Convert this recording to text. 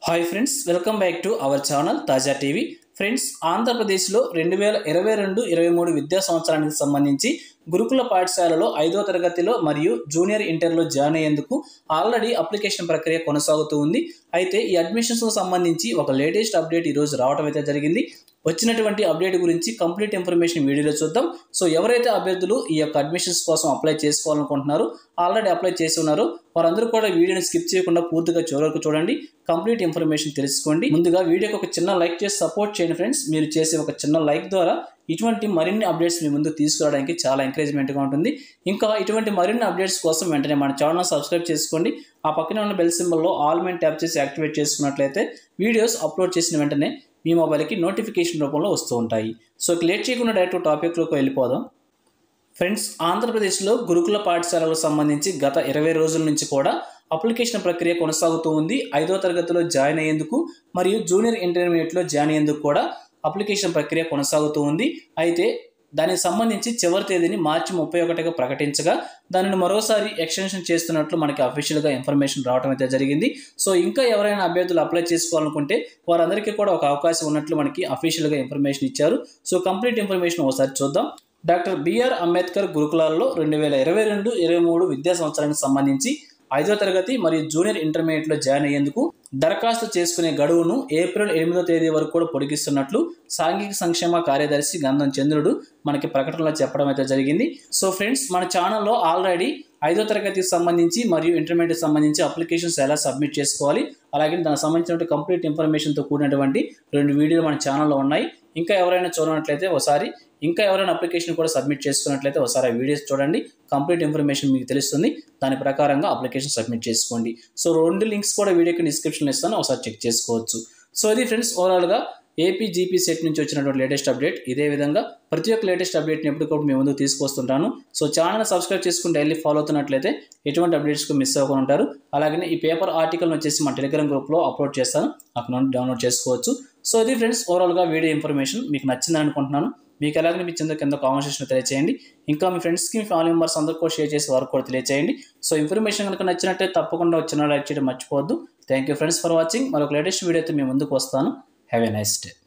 hi friends welcome back to our channel Taaja TV friends ఆంధ్రప్రదేశ్లో రెండు వేల ఇరవై రెండు ఇరవై మూడు విద్యా సంవత్సరానికి సంబంధించి గురుకుల పాఠశాలలో ఐదో తరగతిలో మరియు జూనియర్ ఇంటర్లో జాయిన్ అయ్యేందుకు ఆల్రెడీ అప్లికేషన్ ప్రక్రియ కొనసాగుతూ ఉంది అయితే ఈ అడ్మిషన్స్కు సంబంధించి ఒక లేటెస్ట్ అప్డేట్ ఈరోజు రావడం అయితే జరిగింది వచ్చినటువంటి అప్డేట్ గురించి కంప్లీట్ ఇన్ఫర్మేషన్ వీడియోలో చూద్దాం సో ఎవరైతే అభ్యర్థులు ఈ యొక్క అడ్మిషన్స్ కోసం అప్లై చేసుకోవాలనుకుంటున్నారో ఆల్రెడీ అప్లై చేసి ఉన్నారో వారందరూ కూడా వీడియోని స్కిప్ చేయకుండా పూర్తిగా చివరకు చూడండి కంప్లీట్ ఇన్ఫర్మేషన్ తెలుసుకోండి ముందుగా వీడియోకి ఒక చిన్న లైక్ చేసి సపోర్ట్ చేయండి ఫ్రెండ్స్ మీరు చేసే ఒక చిన్న లైక్ ద్వారా ఇటువంటి మరిన్ని అప్డేట్స్ మీ ముందు తీసుకురావడానికి చాలా ఎంకరేజ్మెంట్గా ఉంటుంది ఇంకా ఇటువంటి మరిన్ని అప్డేట్స్ కోసం వెంటనే మన ఛానల్ సబ్స్క్రైబ్ చేసుకోండి ఆ పక్కన ఉన్న బెల్ సింబల్లో ఆల్ మెన్ ట్యాప్ చేసి యాక్టివేట్ చేసుకున్నట్లయితే వీడియోస్ అప్లోడ్ చేసిన వెంటనే మీ మొబైల్కి నోటిఫికేషన్ రూపంలో వస్తూ ఉంటాయి సో లేట్ చేయకుండా డైరెక్ట్ టాపిక్లోకి వెళ్ళిపోదాం ఫ్రెండ్స్ ఆంధ్రప్రదేశ్లో గురుకుల పాఠశాలకు సంబంధించి గత ఇరవై రోజుల నుంచి కూడా అప్లికేషన్ ప్రక్రియ కొనసాగుతూ ఉంది ఐదో తరగతిలో జాయిన్ అయ్యేందుకు మరియు జూనియర్ ఇంటర్మీడియట్లో జాయిన్ అయ్యేందుకు కూడా అప్లికేషన్ ప్రక్రియ కొనసాగుతూ ఉంది అయితే దానికి సంబంధించి చివరి తేదీని మార్చి ముప్పై ఒకటిగా ప్రకటించగా దానిని మరోసారి ఎక్స్టెన్షన్ చేస్తున్నట్లు మనకి అఫీషియల్గా ఇన్ఫర్మేషన్ రావడం అయితే జరిగింది సో ఇంకా ఎవరైనా అభ్యర్థులు అప్లై చేసుకోవాలనుకుంటే వారందరికీ కూడా ఒక అవకాశం ఉన్నట్లు మనకి అఫీషియల్గా ఇన్ఫర్మేషన్ ఇచ్చారు సో కంప్లీట్ ఇన్ఫర్మేషన్ ఒకసారి చూద్దాం డాక్టర్ బిఆర్ అంబేద్కర్ గురుకులాల్లో రెండు వేల ఇరవై రెండు ఇరవై మూడు విద్యా సంవత్సరానికి సంబంధించి ఐదో తరగతి మరియు జూనియర్ ఇంటర్మీడియట్లో జాయిన్ అయ్యేందుకు దరఖాస్తు చేసుకునే గడువును ఏప్రిల్ ఎనిమిదో తేదీ వరకు కూడా పొడిగిస్తున్నట్లు సాంఘిక సంక్షేమ కార్యదర్శి గంధం చంద్రుడు మనకి ప్రకటనలో చెప్పడం అయితే జరిగింది సో ఫ్రెండ్స్ మన ఛానల్లో ఆల్రెడీ ఐదో తరగతికి సంబంధించి మరియు ఇంటర్మీడియట్ సంబంధించి అప్లికేషన్స్ ఎలా సబ్మిట్ చేసుకోవాలి అలాగే దానికి సంబంధించినటువంటి కంప్లీట్ ఇన్ఫర్మేషన్తో కూడినటువంటి రెండు వీడియోలు మన ఛానల్లో ఉన్నాయి ఇంకా ఎవరైనా చూడనట్లయితే ఒకసారి ఇంకా ఎవరైనా అప్లికేషన్ కూడా సబ్మిట్ చేసుకున్నట్లయితే ఒకసారి ఆ వీడియోస్ చూడండి కంప్లీట్ ఇన్ఫర్మేషన్ మీకు తెలుస్తుంది దాని ప్రకారంగా అప్లికేషన్ సబ్మిట్ చేసుకోండి సో రెండు లింక్స్ కూడా వీడియోకి డిస్క్రిప్షన్లో ఇస్తాను ఒకసారి చెక్ చేసుకోవచ్చు సో ఇది ఫ్రెండ్స్ ఓవరాల్గా ఏపీ జీపీ సెట్ నుంచి వచ్చినటువంటి లేటెస్ట్ అప్డేట్ ఇదే విధంగా ప్రతి ఒక్క లేటెస్ట్ అప్డేట్ని ఎప్పటికప్పుడు మీ ముందుకు తీసుకొస్తుంటాను సో ఛానల్ సబ్స్క్రైబ్ చేసుకుని డైలీ ఫాలో అవుతున్నట్లయితే ఎటువంటి అప్డేట్స్కి మిస్ అవ్వకుండా ఉంటారు అలాగే ఈ పేపర్ ఆర్టికల్ వచ్చేసి మా టెలిగ్రామ్ గ్రూప్లో అప్లోడ్ చేస్తాను అక్కడ నుండి డౌన్లోడ్ చేసుకోవచ్చు సో ఇది ఫ్రెండ్స్ ఓవరాల్గా వీడియో ఇన్ఫర్మేషన్ మీకు నచ్చిందని అనుకుంటున్నాను మీకు ఎలా అనిపించిందో కింద కామెంట్ సెక్షన్ తెలియచేయండి ఇంకా మీ ఫ్రెండ్స్కి మీ ఫ్యామిలీ మెంబర్స్ అందరికీ కూడా షేర్ చేసి వారికి కూడా తెలియచేయండి సో ఇన్ఫర్మేషన్ కనుక నచ్చినట్టే తప్పకుండా వచ్చిన లైక్ చేయడం మర్చిపోవద్దు thank you friends for watching మరొక లేటెస్ట్ వీడియోతో మీ ముందుకు వస్తాను హ్యావ్ ఎ నైస్ డే